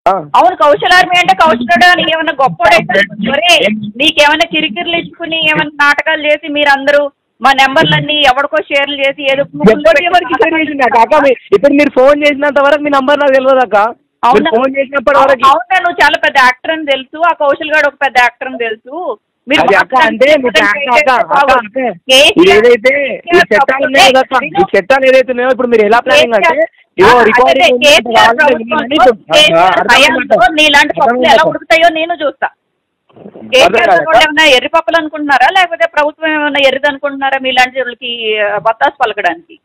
ఆ. అవును కౌశల్ ఆర్మీ అంటే కౌశలుడు నీకేమన్నా గొప్ప నీకేమైనా కిరికిర్లు ఇచ్చుకుని ఏమైనా నాటకాలు చేసి మీరందరూ మా నెంబర్లన్నీ ఎవరికో షేర్లు చేసి ఏదో ఎవరికి ఎవరికి షేర్ చేసింది అక్క అక్క మీ- ఇప్పుడు మీరు ఫోన్ చేసినంత వరకు మీ నంబర్ నాకు తెలియదు అక్క అవునా? మీరు ఫోన్ చేసినప్పటి వరకు అవునా నువ్వు చాలా పెద్ద యాక్టర్ అని తెలుసు ఆ కౌశల్ గారు ఒక పెద్ద యాక్టర్ అని తెలుసు మీరు అది అక్క అంటే మీ మాట్లాడితే అక్క అక్క అక్క అక్క కేసీఆర్ ఇది ఏదైతే ఈ చట్టాలు ఉన్నాయి కదా అక్క, ఈ చట్టాలు ఏదైతే ఉన్నాయో ఇప్పుడు మీరు ఎలా ప్లానింగ్ అంటే ఇగో అదే రికార్డింగ్ ఉంది, కేసీఆర్ కావాలంటే ప్రభుత్వంలో వినండి, ఇప్పుడు కేసీఆర్ అర్థం హయాంలో కాదు. నీలాంటి అర్థం పప్పులు ఎలా కాదు. ఉడుకుతాయో నేను చూస్తా అర్థం కేసీఆర్ కాదు. వాళ్ళు ఏమైనా ఎర్రి పప్పులు అనుకుంటున్నారా లేకపోతే ప్రభుత్వం ఏమైనా ఎర్రిది అనుకుంటున్నారా మీలాంటి వాళ్ళకి ఆ, బత్తాసు పలకడానికి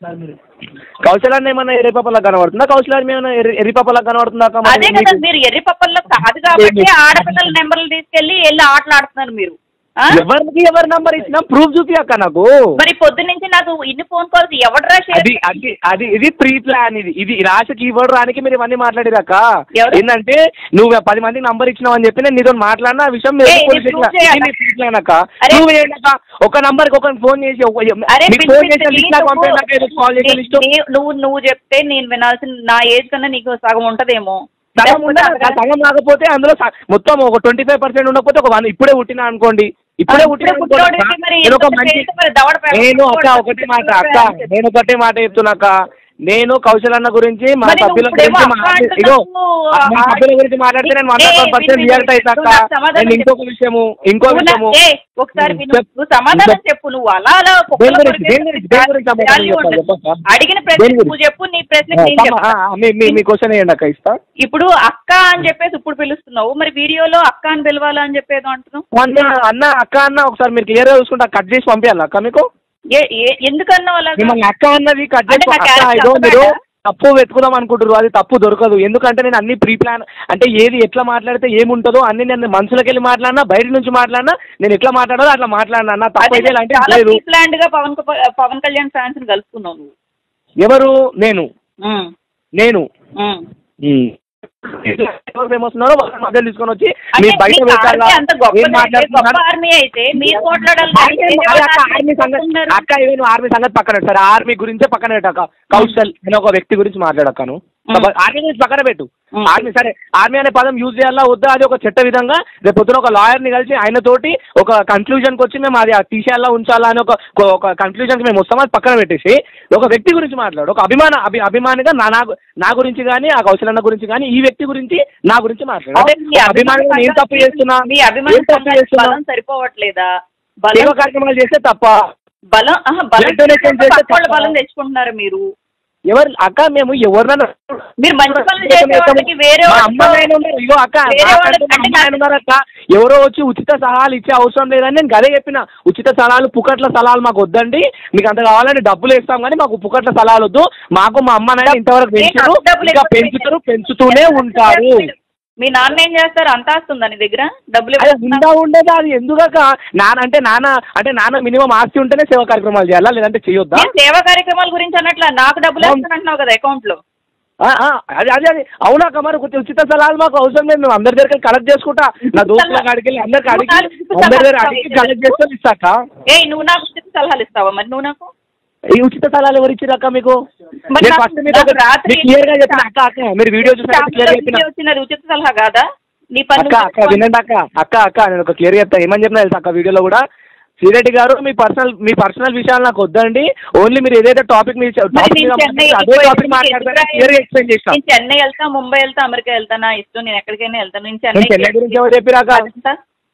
కౌశలాన్ని ఏమన్నా ఎర్రిపప్పలా కనబడుతుందా కౌశలాన్ని ఏమైనా ఎర్రి ఎర్రిపప్పలా కనబడుతుందా అక్క? మరి అదే కదా మీకు- మీరు ఎర్రి పప్పల్లో కాదు కాబట్టి ఆడపిల్లల నెంబర్లు తీసుకెళ్లి వెళ్ళి ఆటలు ఆడుతున్నారు మీరు ఆ? ఎవరికి ఎవరి నంబర్ ఇచ్చినా ప్రూఫ్ చూపి అక్క నాకు మరి పొద్దు నుంచి నాకు ఇన్ని ఫోన్ కాల్స్ ఎవడరా షేర్ అది అది అది ఇది ప్రీ ప్లాన్ ఇది ఇది రాశ కీబోర్డ్ రానికి మీరు ఇవన్నీ మాట్లాడిరాక ఎవరు? ఏంటంటే నువ్వు పది మందికి నంబర్ ఇచ్చినావు అని చెప్పి నేను నీతో మాట్లాడిన ఆ విషయం మీరు ఏయ్, ఇది పోలీస్ proof స్టేషన్- చేయాలా? ఇది ప్రీ ప్లాన్ అక్క అరే. నువ్వు ఏంటక్క ఒక నంబర్ కి ఒక ఫోన్ చేసి ఒక- అరే నీకు పిచ్చి ఫోన్ పిచ్చి చేసిన లిస్ట్ నాకు నీకు- పంపేదాకా ఏదో కాల్ చేసిన నీ- లిస్ట్ నీ- నువ్వు నువ్వు చెప్తే నేను వినాల్సిన నా ఏజ్ కన్నా నీకు సగం ఉంటదేమో సగం ఉందా? సగం కాకపోతే అందులో స- మొత్తం ఒక ట్వంటీ ఫైవ్ పర్సెంట్ ఉండకపోతే ఒక వన్ ఇప్పుడే పుట్టినా అనుకోండి ఇప్పుడే పుట్టినా ఇప్పుడే అనుకోండి పుట్టినోడికి అక్క. మరి నేను ఒక ఎంత మంచి చేస్తే మరి దవడ పెరగదు. నేను అక్క ఒకటి మాట అక్క నేను ఒకటే మాట చెప్తున్నాక నేను కౌశల్ అన్న గురించి మా మరి నువ్వు సభ్యుల ఇప్పుడేమో గురించి అక్క మాట్లాడి- ఇగో అంటున్నావు. మా సభ్యుల గురించి మాట్లాడితే నేను వన్ ఏయ్, పర్సెంట్ విను, రియాక్ట్ అవుతా నువ్వు అక్క నాకు సమాధానం నేను ఇంకొక చెప్పు. విషయము ఇంకో నువ్వు నా- విషయము ఏయ్, ఒకసారి విను. చెప్. నువ్వు సమాధానం చెప్. చెప్పు నువ్వు అలా అలా కుక్కల దేని గురించి? కొరికేసి దేని గురించి? దేని గురించి సమాధానం value చెప్పాలి? ఉండదు. చెప్పక్క. అడిగిన ప్రశ్న దేని గురించి? నువ్వు చెప్పు నీ ప్రశ్నకి నేను ఆ, చెప్తా. ఆ, మీ మీ- మీ క్వశ్చన్ వేయండి అక్క ఇస్తా ఇప్పుడు అక్క అని చెప్పేసి ఇప్పుడు పిలుస్తున్నావు మరి వీడియోలో అక్క అని పిలవాలా అని చెప్పేది అంటున్నావు అన్న అన్న అక్క అన్న ఒకసారి మీరు క్లియర్ గా చూసుకుంటా కట్ చేసి పంపించాలి అక్క మీకు ఏ- ఏ- ఎందుకన్నావు అలాగా మిమ్మల్ని అక్క అన్నది కట్ అంటే చేసి నా అక్క character ఇదో మీరు అర్థమైందా? తప్పు వెతుకుదాం అనుకుంటారు అది తప్పు దొరకదు ఎందుకంటే నేను అన్ని ప్రీ ప్లాన్ అంటే ఏది ఎట్లా మాట్లాడితే ఏముంటుందో అన్ని నేను మనసులోకి వెళ్ళి మాట్లాడినా బయట నుంచి మాట్లాడినా నేను ఎట్లా మాట్లాడాలో అట్లా మాట్లాడినా నా తప్పు అదే అయితే ఇలాంటిది చాలా లేదు ప్లాండ్ గా పవన్ కు- పవన్ కళ్యాణ్ ఫ్యాన్స్ ని కలుపుకున్నావు నువ్వు ఎవరు నేను ఉమ్, నేను ఉమ్. ఎవరు ఏమొస్తున్నారో వాళ్ళ మధ్యలో తీసుకొని వచ్చి అంటే మీరు బయట మీ పెట్టాలా ఆర్మీ అంత గొప్ప ఏం మాట్లాడుతున్నారు గొప్ప ఆర్మీ అయితే మీరు పోట్లాడాలి ఆర్మీ అక్క, ఆర్మీ సంగతి అక్క ఇవి నువ్వు ఆర్మీ సంగతి పక్కన పెట్టు. సరే ఆర్మీ గురించే పక్కన పెట్టాక కౌశల్ అనే ఒక వ్యక్తి గురించి మాట్లాడక్కను మ్మ్. ఆర్మీ గురించి పక్కన పెట్టు మ్మ్. ఆర్మీ సరే ఆర్మీ అనే పదం యూజ్ చేయాలా వద్దా అది ఒక చట్ట విధంగా రేపు పొద్దున ఒక లాయర్ ని కలిసి ఆయన తోటి ఒక కన్క్లూజన్ కి వచ్చి మేము అది తీసేయాలా ఉంచాలా అని ఒక ఒక కన్క్లూజన్ కి మేము వస్తాం అది పక్కన పెట్టేసి ఒక వ్యక్తి గురించి మాట్లాడు ఒక అభిమాన అభి అభిమానిగా నా నా గు- నా గురించి కానీ ఆ కౌశలన్న గురించి కానీ ఈ వ్యక్తి గురించి నా గురించి మాట్లాడు అదే మీ ఒక అభిమానిగా నేను తప్పు చేస్తున్నా మీ అభిమాన ఏం తప్పు చేస్తున్నా బలం సరిపోవట్లేదా సేవ బలం కార్యక్రమాలు చేస్తే తప్ప బలం ఆహా, బలం Blood donation చేస్తే పక్కోళ్ళ తప్ప. బలం తెచ్చుకుంటున్నారు మీరు ఎవరు అక్క మేము ఎవరినైనా మీరు మంచి పనులు చేసే వాళ్ళకి వేరే మా వాళ్ళతో- అమ్మ నాయన ఉన్నారు. ఇగో అక్క వేరే నాకంటూ వాళ్ళకి మా అంటే అమ్మ నాయన ఉన్నారు అక్క ఎవరో వచ్చి ఉచిత సలహాలు ఇచ్చే అవసరం లేదని నేను గదే చెప్పిన ఉచిత సలహాలు పుకట్ల సలహాలు మాకు వద్దండి మీకు అంత కావాలంటే డబ్బులు ఇస్తాం కానీ మాకు పుకట్ల సలహాలు వద్దు మాకు మా అమ్మ నాయన ఇంతవరకు పెంచారు డబ్బులు ఇంకా ఎక్కువ పెంచుతారు పెంచుతూనే ఉంటారు మీ నాన్న ఏం చేస్తారు అంత ఆస్తుందా నీ దగ్గర డబ్బులు అదే ఎక్కువ ఉందా ఉండదా అది ఎందుకక్క నాన్న అంటే నాన్న అంటే నాన్న మినిమం ఆస్తి ఉంటేనే సేవా కార్యక్రమాలు చేయాలా లేదంటే చేయొద్దా నేను సేవా కార్యక్రమాల గురించి అన్నట్ల నాకు డబ్బులు అవును. వేస్తానంటున్నావు కదా అకౌంట్ లో ఆ, ఆ, అదే అదే అదే అవునాక మరి కొంచెం ఉచిత సలహాలు మాకు అవసరం లేదు మేము అందరి దగ్గర కలెక్ట్ చేసుకుంటా నా దోస్తుల కాడికి వెళ్ళి అందరికి అడిగి అందరి దగ్గర అడిగి కలెక్ట్ చేసుకొని ఇస్తాక ఏ నువ్వు నాకు ఉచిత సలహాలు ఇస్తావా మరి నువ్వు నాకు ఈ ఉచిత సలహాలు ఎవరు ఇచ్చిరక్క మీకు మరి నేను నాకు- ఫస్ట్ మీరు నాకు రాత్రి క్లియర్ గా చెప్పిన అక్క అక్క మీరు వీడియో చూసిన క్లియర్ గా చెప్పిన వచ్చినది ఉచిత సలహా కాదా నీ పన్ను అక్క అక్క వినండి అక్క అక్క అక్క నేను ఒక క్లియర్ చెప్తా ఏమని చెప్పిన తెలుసా అక్క వీడియోలో కూడా శ్రీరెడ్డి గారు మీ పర్సనల్ మీ పర్సనల్ విషయాలు నాకు వద్దండి ఓన్లీ మీరు ఏదైతే టాపిక్ మీ మరి టాపిక్ నేను మీద చెన్నై మాట్లాడితే అదే టాపిక్ మాట్లాడతాను క్లియర్ గా ఎక్స్ప్లెయిన్ చేసిన నేను చెన్నై వెళ్తా ముంబై వెళ్తా అమెరికా వెళ్తా నా ఇష్టం నేను ఎక్కడికైనా వెళ్తాను నేను నేను చెన్నై గురించి ఎవరు చెప్పిరాక అదంతా?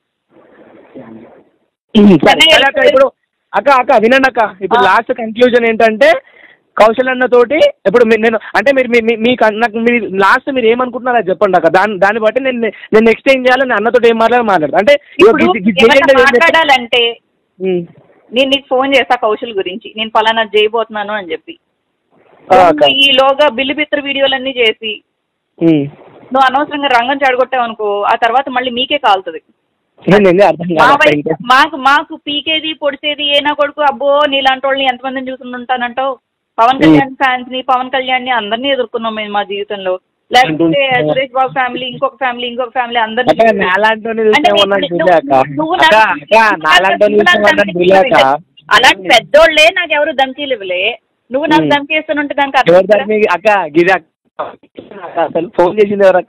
సరే సరే అక్క ఇప్పుడు అక్క అక్క వినండి అక్క ఇప్పుడు ఆ. లాస్ట్ కన్క్లూజన్ ఏంటంటే కౌశల్ అన్న తోటి ఇప్పుడు మీ- నేను అంటే మీరు మీ- మీ- మీ కన్- నాకు మీరు లాస్ట్ మీరు ఏమనుకుంటున్నారో అది చెప్పండి అక్క దాన్ని దాన్ని బట్టి నేను నేను నెక్స్ట్ ఏం చేయాలి నేను అన్నతో ఏం మాట్లాడాలి మాట్లాడతా అంటే ఇగో ఇప్పుడు గి- గి- ఏమైనా చేయండి అని చెప్పి- మాట్లాడాలంటే ఉమ్. నేను నీకు ఫోన్ చేస్తా కౌశల్ గురించి నేను ఫలానా చేయబోతున్నాను అని చెప్పి ఆ, అక్క నువ్వు ఈలోగా బిల్లు బిత్ర వీడియోలన్నీ చేసి ఉమ్. నువ్వు అనవసరంగా రంగం చెడగొట్టావు అనుకో ఆ తర్వాత మళ్ళీ మీకే కాలుతుంది ఏంది, ఏంది? అర్థం మా కాదు అక్క వయసు ఇంకా. మాకు మాకు పీకేది పొడిచేది ఏనా కొడుకు అబ్బో నీలాంటి వాళ్ళని ఎంతమందిని చూసుకుని ఉంటానంటావు పవన్ కళ్యాణ్ ఫ్యాన్స్ ని పవన్ కళ్యాణ్ ని అందరినీ ఎదుర్కొన్నాం మేము మా జీవితంలో లేకపోతే సురేష్ బాబు ఫ్యామిలీ ఇంకొక ఫ్యామిలీ ఇంకొక ఫ్యామిలీ అక్క అందరినీ నాలాంటి అంటే చూస్తే నువ్వు- చూలే అక్క నువ్వు- నువ్వు అక్క నాకు- అక్క నాలాంటి నువ్వు నాకు చూస్తే ధమ్కీ చూలే అక్క ఇవ్వలేదు. అలాంటి పెద్దోళ్ళే నాకు ఎవరు ధమ్కీలు ఇవ్వలే నువ్వు నాకు ఉమ్. ధమ్కీ ఇస్తుంటే దానికి ఎవరు అర్థం దాన్ని అక్క గిరి అక్క అక్క అసలు ఫోన్ చేసింది ఎవరక్క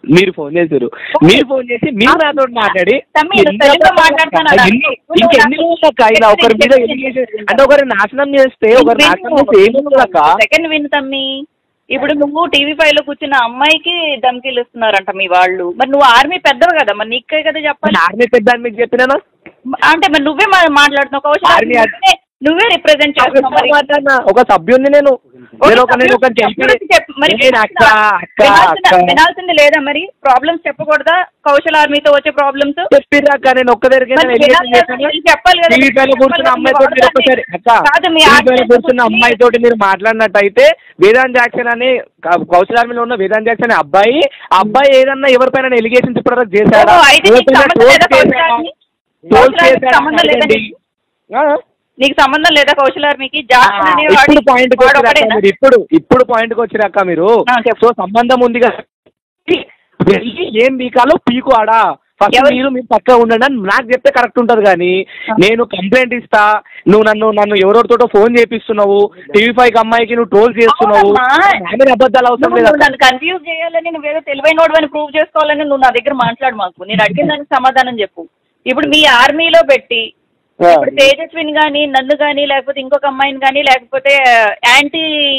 మీరు ఫోన్ చేశారు మీరు ఫోన్ చేసి మీరు నాతో మాట్లాడి తమ్మి, నువ్వు తెలుగులో మాట్లాడతాను అలా. ఎన్ని- నువ్వు ఇంకా నాకు- ఎన్ని రోజులు అక్క ఇలా ఒకరి మీద ఎలిగేషన్ అంటే ఒకరి నాశనం చేస్తే ఒకరి నాశనం చేస్తే ఏం ఉంటుంది అక్క సెకండ్ విన్ తమ్మి ఇప్పుడు నువ్వు టీవీ ఫైవ్ లో కూర్చున్న అమ్మాయికి ధమ్కీలు ఇస్తున్నారంట మీ వాళ్ళు మరి నువ్వు ఆర్మీ పెద్దవి కదా మరి నీకే కదా చెప్పాలి ఆర్మీ పెద్ద అని మీకు చెప్పినానా అంటే మరి నువ్వే మా- మాట్లాడుతున్నావు కౌశల్ ఆర్మీ అడ్- నువ్వే- నువ్వే రిప్రజెంట్ చేస్తున్నావు మరి మాట్లాడినా ఒక సభ్యుని నేను నేను ఒక నేను ఒక చెప్పు- చెప్పు. మరి నేను అక్క అక్క వినాల్సిన- అక్క వినాల్సింది లేదా మరి ప్రాబ్లమ్స్ చెప్పకూడదా కౌశల్ ఆర్మీతో వచ్చే ప్రాబ్లమ్స్ చెప్పిర్రు అక్క నేను ఒక్క దగ్గరికి మరి వినాలి కదా, ఇది చెప్పాలి కదా. టీవీ పైన కూర్చున్న అమ్మాయి తోటి మీరు ఒక్కసారి అక్క కాదు, మీ టీవీ పైన ఆర్టిస్ట్ కూర్చున్న కూర్చుని- అమ్మాయి తోటి మీరు మాట్లాడినట్టయితే వేదాంత్ జాక్సన్ అని క- కౌశల్ ఆర్మీలో ఉన్న వేదాంత్ జాక్సన్ అనే అబ్బాయి ఆ అబ్బాయి ఏదన్నా ఎవరిపైన ఎలిగేషన్స్ ఇప్పటివరకు చేశాడా ఓహో, అయితే నీకు ఎవరిపైన సంబంధం లేదా troll కౌశల్ చేశాడా? ఆర్మీ? troll కౌశల్ ఆర్మీకి చేశాడా? సంబంధం లేదా అడగండి. నీకు? ఆ? నీకు సంబంధం లేదా కౌశల్ ఆర్మీకి ఆ, జాక్సన్ అనేవాడు- ఇప్పుడు పాయింట్ వాడు ఒకడేనా? మీరు ఇప్పుడు ఇప్పుడు పాయింట్ కి వచ్చిరాక మీరు ఆ, చెప్పు. సో సంబంధం ఉంది కదా వెళ్ళి ఏం పీకాలో పీకు ఆడా ఫస్ట్ ఎవరు- మీరు మీరు పక్క ఉండండి అని నాకు చెప్తే కరెక్ట్ ఉంటది కానీ ఆ. నేను కంప్లైంట్ ఇస్తా నువ్వు నన్ను నన్ను ఎవరెవరితోటో ఫోన్ చేపిస్తున్నావు టీవీ ఫైవ్ అమ్మాయికి నువ్వు ట్రోల్ చేస్తున్నావు అవునమ్మా. ఆమె అబద్ధాలు అవసరం నువ్వు లేదు నువ్వు నన్ను కన్ఫ్యూజ్ చేయాలని నువ్వేదో తెలివైన అని ప్రూవ్ చేసుకోవాలని నువ్వు నా దగ్గర మాట్లాడు మాకు నేను అడిగిన దానికి సమాధానం చెప్పు ఇప్పుడు మీ ఆర్మీలో పెట్టి ఆ. ఇప్పుడు తేజస్విని కానీ నన్ను కానీ లేకపోతే ఇంకొక అమ్మాయిని కానీ లేకపోతే యాంటీ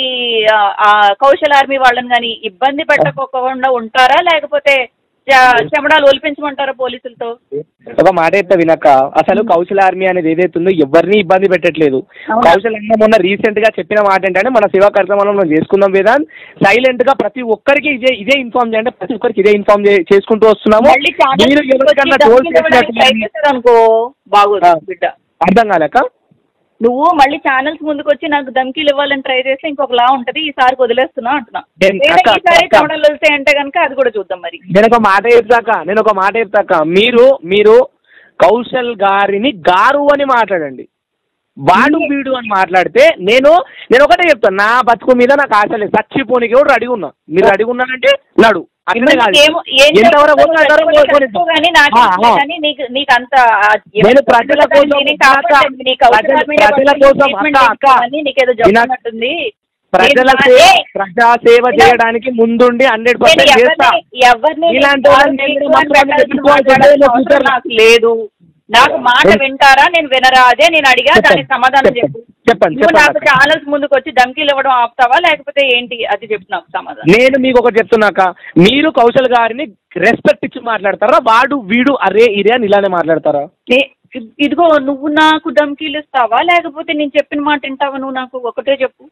కౌశల్ ఆర్మీ వాళ్ళని కానీ ఇబ్బంది పెట్టకోకుండా ఉంటారా లేకపోతే చ- చెమడాలు ఒలిపించమంటారా పోలీసులతో ఒక మాట చెప్తా వినక్క అసలు కౌశల్ ఆర్మీ అనేది ఏదైతే ఉందో ఎవరిని ఇబ్బంది పెట్టట్లేదు అవునా? కౌశల్ అన్న మొన్న రీసెంట్ గా చెప్పిన మాట ఏంటంటే మన సేవా కార్యక్రమంలో మనం చేసుకుందాం వేదాంత్ సైలెంట్ గా ప్రతి ఒక్కరికి ఇదే ఇదే ఇన్ఫార్మ్ చేయండి ప్రతి ఒక్కరికి ఇదే ఇన్ఫార్మ్ చేసుకుంటూ వస్తున్నాము మళ్ళీ ఛానల్ మీరు ఎవరికన్నా వచ్చి ట్రోల్ డబ్బులు ఇవ్వడానికి ట్రై చేసినట్టు చేశారు అనుకో బాగోదు ఆ. బిడ్డ అర్థం కాలేక నువ్వు మళ్ళీ ఛానల్స్ ముందుకు వచ్చి నాకు ధమ్కీలు ఇవ్వాలని ట్రై చేస్తే ఇంకొక లా ఉంటది ఈసారి వదిలేస్తున్నా అంటున్నా నేను- లేదా అక్క, ఈసారి అక్క. చెమటలు వస్తాయి అంటే కనుక అది కూడా చూద్దాం మరి నేను ఒక మాట చెప్తాక నేను ఒక మాట చెప్తాక మీరు మీరు కౌశల్ గారిని గారు అని మాట్లాడండి వాడు వీడు అని మాట్లాడితే నేను నేను ఒకటే చెప్తాను నా బతుకు మీద నాకు ఆశ లేదు చచ్చిపోనికి కూడా రెడీ ఉన్నా మీరు రెడీ ఉన్నానంటే నడు అట్లనే ఇప్పుడు కాదు నీకేమో- ఏం ఎంతవరకు చెప్తావో పోతారో చెప్పు పోనిద్దాం. కానీ నాకు ఆ, ఇష్టం ఆ. కానీ నీకు నీకు అంత ఆ, నేను ప్రజల కోసం నేను కాపాడలేదు. నీకు అవసరం ప్రజల- మీద ప్రజల పడుతుంది, కోసం ట్రీట్మెంట్ అక్క, అక్క. ఇస్తామని నీకేదో చెప్తున్నట్టుంది ప్రజల నేను- సేవ ఏ, ప్రజా సేవ నేను- చేయడానికి ముందుండి హండ్రెడ్ నేను పర్సెంట్ చేస్తా ఎవరిని ఎవరిని ఇలాంటి నేను వాళ్ళని మీకు నేను అని మాత్రం పెట్టాల్సిన పెట్టుకోవాల్సి మాట్లాడాల్సిన ఉంటుంది అవసరం నాకు లేదు నాకు మాట నేను- వింటారా నేను వినరా అదే నేను అడిగా చెప్పండి, దానికి సమాధానం చెప్పండి, చెప్పు చెప్పండి, నువ్వు చెప్పండి నాకు అక్క. ఛానల్స్ ముందుకు వచ్చి ధమ్కీలు ఇవ్వడం ఆపుతావా లేకపోతే ఏంటి అది చెప్పు నాకు సమాధానం నేను మీకు ఒకటి చెప్తున్నాక మీరు కౌశల్ గారిని రెస్పెక్ట్ ఇచ్చి మాట్లాడతారా వాడు వీడు అరే ఇరే అని ఇలానే మాట్లాడతారా నే- ఇదిగో నువ్వు నాకు ధమ్కీలు ఇస్తావా లేకపోతే నేను చెప్పిన మాట వింటావా నువ్వు నాకు ఒకటే చెప్పు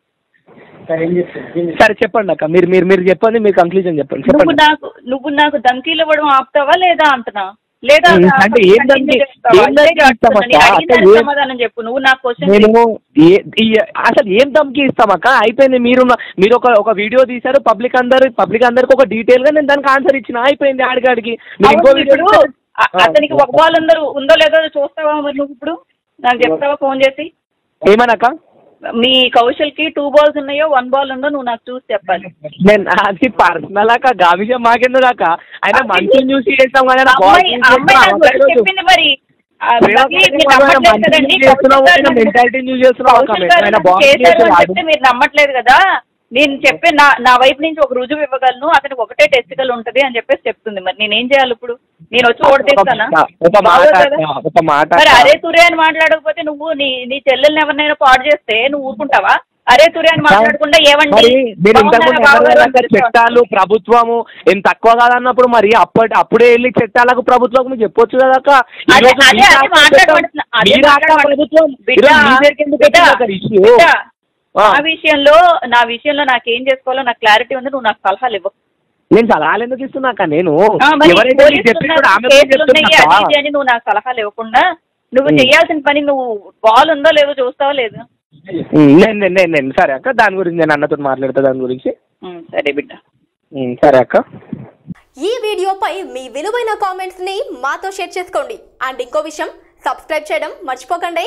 సరే చెప్పండి అక్క మీరు మీరు మీరు చెప్పండి మీరు కంక్లూజన్ చెప్పండి నువ్వు చెప్పండి నాకు నువ్వు నాకు ధమ్కీలు ఇవ్వడం ఆపుతావా లేదా అంటున్నా లేదా ఉమ్, నా- అంటే ఏం continue ధమ్కీ- చేస్తావా? ఏం ఇదే ధమ్కీ చెప్తున్నా. ఇస్తామక్క? నేను అడిగిన అంటే దానికి ఏం- సమాధానం చెప్పు నువ్వు నా క్వశ్చన్ నేను ఏ- ఈ- అసలు ఏం ధమ్కి ఇస్తామక్క అయిపోయింది మీరు మీరు ఒక ఒక వీడియో తీశారు పబ్లిక్ అందరు పబ్లిక్ అందరికి ఒక డీటెయిల్ గా నేను దానికి ఆన్సర్ ఇచ్చిన అయిపోయింది ఆడికాడికి మీరు ఇంకో వీడియో ఇప్పుడు అ- అతనికి ఒక బాల్ ఉందో ఉందో లేదో చూస్తావా మరి నువ్వు ఇప్పుడు నాకు చెప్తావా ఫోన్ చేసి ఏమనక్క మీ కౌశల్ కి టూ బాల్స్ ఉన్నాయో వన్ బాల్ ఉందో నువ్వు నాకు చూసి చెప్పాలి నేను అది పర్సనల్ అక్క గా విషయం మాకెందుకు అక్క ఆయన మంచిని చూసి చేస్తాం కానీ ఆయన boys అమ్మాయి చూసి అమ్మాయి చేస్తాం. నాకు వచ్చి అవసరం లేదు. చెప్పింది మరి ఆ, ప్రేమ మరి మీరు కోసం నమ్మట్లేదు ఆయన కదండి మంచిని చేస్తున్నావు, కౌశల్ ఆయన గారు mentality ని use చేస్తున్నావు అక్క. కౌశల్ గారు ఆయన నన్ను boss చేశారు అని చేశారు. చెప్తే మీరు నమ్మట్లేదు కదా నేను చెప్పే నా నా వైపు నుంచి ఒక రుజువు ఇవ్వగలను అతనికి ఒకటే టెస్టికల్ ఉంటది అని చెప్పేసి చెప్తుంది మరి నేనేం చేయాలి ఇప్పుడు నేను వచ్చి ఓడితేస్తానా ఒక మాట బాగోదు అక్క, కదా? ఒక మాట మరి అక్క. అరే తురే అని మాట్లాడకపోతే నువ్వు నీ నీ చెల్లెల్ని ఎవరినైనా పాడు చేస్తే నువ్వు ఊరుకుంటావా అరే తురే అని మాట్లాడకుండా ఏమండి మరి మీరు ఇంతకుముందు బాగున్నారా, బాగోదా ఎవరైనా అని తెలుసుకోవాలి. చట్టాలు ప్రభుత్వము ఏం తక్కువ కాదన్నప్పుడు మరి అప్పటి అప్పుడే వెళ్ళి చట్టాలకు ప్రభుత్వం మీకు చెప్పొచ్చు కదా అక్క ఈ అదే- రోజు అదే- మీ అదే రాష్ట్ర మాట్లాడబడుతున్నా. చట్టం, అదే మీ రాష్ట్ర మాట్లాడబడుతున్నా. ప్రభుత్వం బిడ్డ, ఈరోజు మీ దగ్గరికి ఎందుకు బిడ్డ, వచ్చింది అక్కడ issue? బిడ్డ, ఆ. నా విషయంలో నా విషయంలో నాకు ఏం చేసుకోవాలో నాకు క్లారిటీ ఉంది నువ్వు నాకు సలహాలు ఇవ్వు నేను సలహాలు ఎందుకు ఇస్తున్నాక నేను ఆ, మరి ఎవరైతే మీకు పోలీసులు చెప్పినప్పుడు ఉన్నారు, ఆమె గురించి కేసులు ఉన్నాయి, చెప్తున్నా అది ఇది అని నువ్వు నాకు సలహాలు ఇవ్వకుండా నువ్వు ఉమ్. చేయాల్సిన పని నువ్వు బాల్ ఉందో లేదో చూస్తావా లేదు ఉమ్, నేను నేను నేను నేను సరే అక్క దాని గురించి నేను అన్నతో మాట్లాడతా దాని గురించి ఉమ్, సరే బిడ్డ ఉమ్, సరే అక్క ఈ వీడియోపై మీ విలువైన కామెంట్స్ ని మాతో షేర్ చేసుకోండి అండ్ ఇంకో విషయం సబ్స్క్రైబ్ చేయడం మర్చిపోకండి